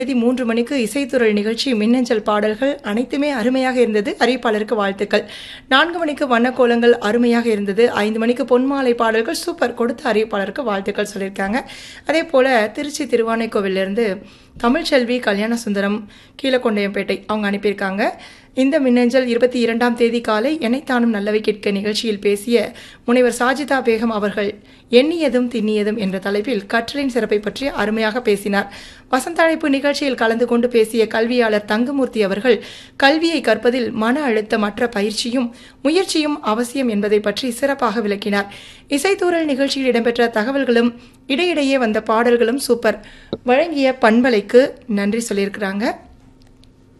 தேதி மூன்று மணிக்கு இசைத்துறல் நிகழ்ச்சி மின்னஞ்சல் பாடல்கள் அனைத்துமே அருமையாக இருந்தது அறிவிப்பாளருக்கு வாழ்த்துக்கள் நான்கு மணிக்கு வண்ணக்கோலங்கள் அருமையாக இருந்தது ஐந்து மணிக்கு பொன்மாலை பாடல்கள் சூப்பர் கொடுத்த அறிவிப்பாளருக்கு வாழ்த்துக்கள் சொல்லியிருக்காங்க அதே போல் திருச்சி திருவானைக்கோவிலிருந்து தமிழ்ச்செல்வி கல்யாண சுந்தரம் கீழக்கொண்டையம்பேட்டை அவங்க அனுப்பியிருக்காங்க இந்த மின்னஞ்சல் இருபத்தி இரண்டாம் தேதி காலை எனைத்தானும் நல்லவை கேட்க நிகழ்ச்சியில் பேசிய முனைவர் சாஜிதா பேகம் அவர்கள் எண்ணியதும் திண்ணியதும் என்ற தலைப்பில் கற்றலின் சிறப்பை பற்றி அருமையாக பேசினார் வசந்தழைப்பு நிகழ்ச்சியில் கலந்து கொண்டு பேசிய கல்வியாளர் தங்கமூர்த்தி அவர்கள் கல்வியை கற்பதில் மன அழுத்தமற்ற பயிற்சியும் முயற்சியும் அவசியம் என்பதை பற்றி சிறப்பாக விளக்கினார் இசைத்தூரல் நிகழ்ச்சியில் இடம்பெற்ற தகவல்களும் இடையிடையே வந்த பாடல்களும் சூப்பர் வழங்கிய பண்பலைக்கு நன்றி சொல்லியிருக்கிறாங்க